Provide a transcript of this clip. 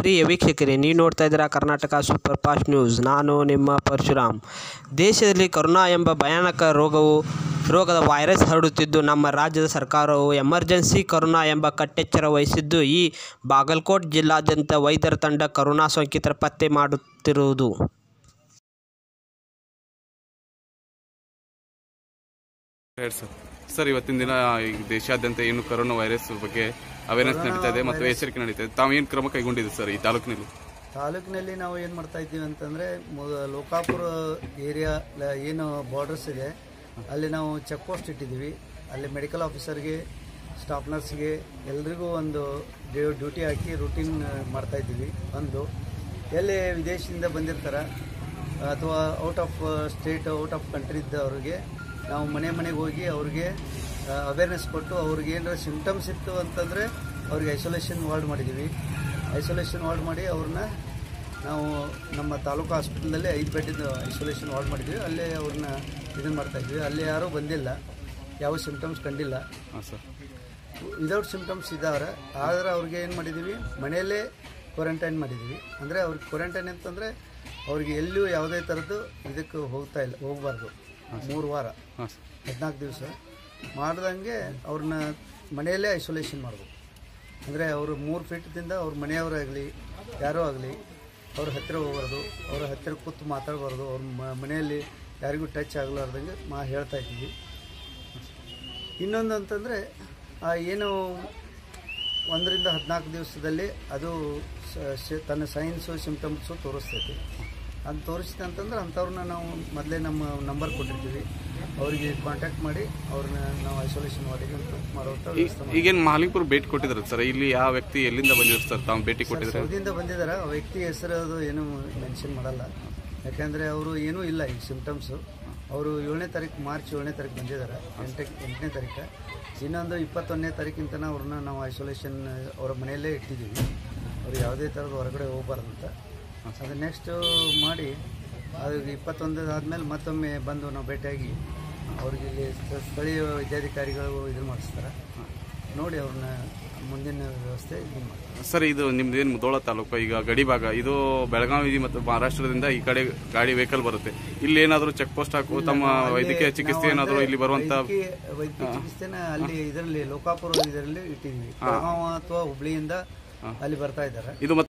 ಪ್ರಿಯ ವೀಕ್ಷಕರೇ ನೀವು ನೋಡ್ತಾ ಇದ್ದೀರಾ ಕರ್ನಾಟಕ ಸೂಪರ್ ಫಾಸ್ಟ್ ನ್ಯೂಸ್ ನಾನು ನಿಮ್ಮ ಪರಶುರಾಮ್ ದೇಶದಲ್ಲಿ ಕರೋನಾ ಎಂಬ ಭಯಾನಕ ರೋಗವು ರೋಗದ ವೈರಸ್ ಹರಡುತ್ತಿದ್ದು ನಮ್ಮ ರಾಜ್ಯದ ಸರ್ಕಾರವು ಎಮರ್ಜೆನ್ಸಿ ಕರೋನಾ ಎಂಬ ಕಟ್ಟೆಚ್ಚರ ವಹಿಸಿದ್ದು ಈ ಬಾಗಲಕೋಟ್ ಜಿಲ್ಲಾದ್ಯಂತ ವೈದ್ಯರ ತಂಡ ಕರೋನಾ ಸೋಂಕಿತರ ಪತ್ತೆ ಮಾಡುತ್ತಿರುವುದು ಹೇಳಿ ಸರ್ ಸರ್ ಇವತ್ತಿನ ದಿನ ಈ ದೇಶಾದ್ಯಂತ ಏನು ಕರೋನಾ ವೈರಸ್ ಬಗ್ಗೆ ಅವೇರ್ನೆಸ್ ನಡೀತಾ ಇದೆ ಮತ್ತು ಎಚ್ಚರಿಕೆ ನಡೀತಾ ಇದೆ ತಾವು ಏನು ಕ್ರಮ ಕೈಗೊಂಡಿದೆ ಸರ್ ಈ ತಾಲೂಕಿನಲ್ಲಿ ತಾಲೂಕಿನಲ್ಲಿ ನಾವು ಏನು ಮಾಡ್ತಾ ಇದ್ದೀವಿ ಅಂತಂದರೆ ಲೋಕಾಪುರ ಏರಿಯಾ ಲ- ಏನು ಬಾರ್ಡರ್ಸ್ ಇದೆ ಅಲ್ಲಿ ನಾವು ಚೆಕ್ ಪೋಸ್ಟ್ ಇಟ್ಟಿದ್ದೀವಿ ಅಲ್ಲಿ ಮೆಡಿಕಲ್ ಆಫೀಸರ್ಗೆ ಸ್ಟಾಫ್ ನರ್ಸ್ಗೆ ಎಲ್ರಿಗೂ ಒಂದು ಡ್ಯೂ- ಡ್ಯೂಟಿ ಹಾಕಿ ರೂಟೀನ್ ಮಾಡ್ತಾ ಇದ್ದೀವಿ ಒಂದು ಎಲ್ಲಿ ವಿದೇಶದಿಂದ ಬಂದಿರ್ತಾರೆ ಅಥವಾ out of state out of ಕಂಟ್ರಿದ್ದವ್ರಿಗೆ ನಾವು ಮನೆ ಮನೆಗೆ ಹೋಗಿ ಅವ್ರಿಗೆ ಅವೇರ್ನೆಸ್ ಕೊಟ್ಟು ಅವ್ರಿಗೆ ಏನಾರ ಸಿಮ್ಟಮ್ಸ್ ಇತ್ತು ಅಂತಂದರೆ ಅವ್ರಿಗೆ ಐಸೋಲೇಷನ್ ವಾರ್ಡ್ ಮಾಡಿದ್ದೀವಿ ಐಸೋಲೇಷನ್ ವಾರ್ಡ್ ಮಾಡಿ ಅವ್ರನ್ನ ನಾವು ನಮ್ಮ ತಾಲೂಕು ಹಾಸ್ಪಿಟಲಲ್ಲಿ ಐದು ಬೆಡ್ಡಿಂದ ಐಸೋಲೇಷನ್ ವಾರ್ಡ್ ಮಾಡಿದ್ವಿ ಅಲ್ಲೇ ಅವ್ರನ್ನ ಇದನ್ನು ಮಾಡ್ತಾ ಇದ್ವಿ ಅಲ್ಲಿ ಯಾರೂ ಬಂದಿಲ್ಲ ಯಾವ ಸಿಮ್ಟಮ್ಸ್ ಕಂಡಿಲ್ಲ ಹಾಂ ಸರ್ ವಿದೌಟ್ ಸಿಮ್ಟಮ್ಸ್ ಇದ್ದಾರೆ ಆದರೆ ಅವ್ರಿಗೆ ಏನು ಮಾಡಿದ್ದೀವಿ ಮನೆಯಲ್ಲೇ ಕ್ವಾರಂಟೈನ್ ಮಾಡಿದ್ದೀವಿ ಅಂದರೆ ಅವ್ರಿಗೆ ಕ್ವಾರಂಟೈನ್ ಅಂತಂದರೆ ಅವ್ರಿಗೆ ಎಲ್ಲೂ ಯಾವುದೇ ಥರದ್ದು ಇದಕ್ಕೆ ಹೋಗ್ತಾ ಇಲ್ಲ ಹೋಗಬಾರ್ದು ಮೂರು ವಾರ ಹಾಂ ಸರ್ ಹದಿನಾಲ್ಕು ದಿವಸ ಮಾಡ್ದಂಗೆ ಅವ್ರನ್ನ ಮನೆಯಲ್ಲೇ ಐಸೋಲೇಷನ್ ಮಾಡಬೇಕು ಅಂದರೆ ಅವರು ಮೂರು ಫೀಟ್ದಿಂದ ಅವ್ರ ಮನೆಯವರಾಗಲಿ ಯಾರೋ ಆಗಲಿ ಅವ್ರ ಹತ್ತಿರ ಹೋಗ್ಬಾರ್ದು ಅವ್ರ ಹತ್ತಿರ ಕೂತು ಮಾತಾಡಬಾರ್ದು ಅವ್ರ ಮ- ಮನೆಯಲ್ಲಿ ಯಾರಿಗೂ ಟಚ್ ಆಗಲಾರ್ದಂಗೆ ಮಾ ಹೇಳ್ತಾ ಇದ್ದೀವಿ ಇನ್ನೊಂದು ಅಂತಂದರೆ ಏನು ಒಂದರಿಂದ ಹದಿನಾಲ್ಕು ದಿವಸದಲ್ಲಿ ಅದು ಸ- ಸ- ತನ್ನ ಸೈನ್ಸು ಸಿಮ್ಟಮ್ಸು ತೋರಿಸ್ತೈತಿ ಅದು ತೋರಿಸಿದೆ ಅಂತಂದ್ರೆ ಅಂಥವ್ರನ್ನ ನಾವು ಮೊದಲೇ ನಮ್ಮ ನಂಬರ್ ಕೊಟ್ಟಿರ್ತೀವಿ ಅವರಿಗೆ ಕಾಂಟ್ಯಾಕ್ಟ್ ಮಾಡಿ ಅವ್ರನ್ನ ನಾವು ಐಸೋಲೇಷನ್ ವಾರ್ಡಿಗೆ ಮಾಡುವಂಥ ವ್ಯವಸ್ಥೆ ಮಾಡ್ತೀವಿ. ಈಗೇನು ಮಾಲಿಕ್ಪುರ್ ಭೇಟಿ ಕೊಟ್ಟಿದ್ರು ಸರ್ ಇಲ್ಲಿ ಯಾವ ವ್ಯಕ್ತಿ ಎಲ್ಲಿಂದ ಬಂದಿದ್ರು ಸರ್ ತಾವು ಭೇಟಿ ಕೊಟ್ಟಿದ್ರೆ ಸೌದಿಯಿಂದ ಬಂದಿದ್ದಾರೆ ಆ ವ್ಯಕ್ತಿ ಹೆಸರು ಅದು ಏನು ಮೆನ್ಷನ್ ಮಾಡಲ್ಲ ಯಾಕಂದರೆ ಅವರು ಏನೂ ಇಲ್ಲ ಈಗ ಸಿಮ್ಟಮ್ಸು ಅವರು ಏಳನೇ ತಾರೀಕು ಮಾರ್ಚ್ ಏಳನೇ ತಾರೀಕು ಬಂದಿದ್ದಾರೆ ಎಂಟನೇ ಎಂಟನೇ ತಾರೀಕು ಇನ್ನೊಂದು ಇಪ್ಪತ್ತೊಂದನೇ ತಾರೀಕಿಂತ ಅವ್ರನ್ನ ನಾವು ಐಸೋಲೇಷನ್ ಅವರ ಮನೆಯಲ್ಲೇ ಇಟ್ಟಿದ್ದೀವಿ ಅವ್ರು ಯಾವುದೇ ಥರದ ಹೊರಗಡೆ ಹೋಗ್ಬಾರ್ದು ಅಂತ ಅದು ನೆಕ್ಸ್ಟು ಮಾಡಿ ಅದು ಇಪ್ಪತ್ತೊಂದು ಆದಮೇಲೆ ಮತ್ತೊಮ್ಮೆ ಬಂದು ನಾವು ಭೇಟಿಯಾಗಿ ಅವ್ರಿಗೆ ಇಲ್ಲಿ ಸ್ಥ- ಸ್ಥಳೀಯ ವೈದ್ಯಾಧಿಕಾರಿಗಳು ಇದನ್ನು ಮಾಡಿಸ್ತಾರೆ ನೋಡಿ ಅವ್ರನ್ನ ಮುಂದಿನ ವ್ಯವಸ್ಥೆ ಇದು ಮಾಡ್ತಾರೆ ಸರ್ ಇದು ನಿಮ್ದು ಏನು ಮುದೋಳ ತಾಲೂಕು ಈಗ ಗಡಿ ಭಾಗ ಇದು ಬೆಳಗಾವಿ ಮತ್ತು ಮಹಾರಾಷ್ಟ್ರದಿಂದ ಈ ಕಡೆ ಗಾಡಿ ವೆಹಿಕಲ್ ಬರುತ್ತೆ ಇಲ್ಲಿ ಏನಾದರೂ ಚೆಕ್ ಪೋಸ್ಟ್ ಹಾಕು ತಮ್ಮ ವೈದ್ಯಕೀಯ ಚಿಕಿತ್ಸೆ ಏನಾದರೂ ಇಲ್ಲಿ ಬರುವಂತ ವೈದ್ಯಕೀಯ ವೈದ್ಯಕೀಯ ಚಿಕಿತ್ಸೆನ ಅಲ್ಲಿ ಇದರಲ್ಲಿ ಲೋಕಾಪುರ ಇದರಲ್ಲಿ ಇಟ್ಟಿದ್ವಿ ಬೆಳಗಾವ ಅಥವಾ ಹುಬ್ಳಿಯಿಂದ ಅಲ್ಲಿ ಬರ್ತಾ ಇದ್ದಾರೆ ಇದು